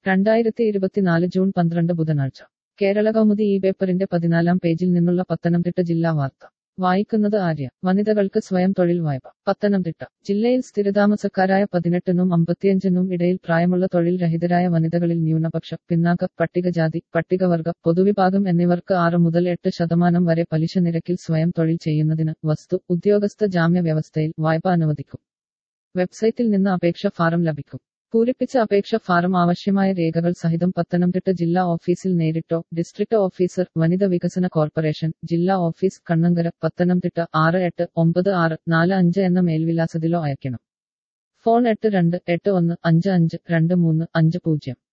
രണ്ടായിരത്തി ഇരുപത്തിനാല് ജൂൺ പന്ത്രണ്ട് ബുധനാഴ്ച കേരള കൗമുദി ഈ പേപ്പറിന്റെ പതിനാലാം പേജിൽ നിന്നുള്ള പത്തനംതിട്ട ജില്ലാ വാർത്ത വായിക്കുന്നത് ആര്യ വനിതകൾക്ക് സ്വയം തൊഴിൽ വായ്പ പത്തനംതിട്ട ജില്ലയിൽ സ്ഥിരതാമസക്കാരായ പതിനെട്ടിനും അമ്പത്തിയഞ്ചിനും ഇടയിൽ പ്രായമുള്ള തൊഴിൽ രഹിതരായ വനിതകളിൽ ന്യൂനപക്ഷ പിന്നാക്ക പട്ടികജാതി പട്ടികവർഗ പൊതുവിഭാഗം എന്നിവർക്ക് ആറ് മുതൽ എട്ട് ശതമാനം വരെ പലിശ നിരക്കിൽ സ്വയം തൊഴിൽ ചെയ്യുന്നതിന് വസ്തു ഉദ്യോഗസ്ഥ ജാമ്യ വ്യവസ്ഥയിൽ വായ്പ അനുവദിക്കും വെബ്സൈറ്റിൽ നിന്ന് അപേക്ഷ ഫാറം ലഭിക്കും പൂരിപ്പിച്ച അപേക്ഷ ഫാറം ആവശ്യമായ രേഖകൾ സഹിതം പത്തനംതിട്ട ജില്ലാ ഓഫീസിൽ നേരിട്ടോ ഡിസ്ട്രിക്ട് ഓഫീസർ വനിത വികസന കോർപ്പറേഷൻ ജില്ലാ ഓഫീസ് കണ്ണങ്കര പത്തനംതിട്ട ആറ് എട്ട് ഒമ്പത് ആറ് നാല് അഞ്ച് എന്ന മേൽവിലാസത്തിലോ അയക്കണം ഫോൺ എട്ട് രണ്ട് എട്ട് ഒന്ന് അഞ്ച് അഞ്ച് രണ്ട് മൂന്ന് അഞ്ച് പൂജ്യം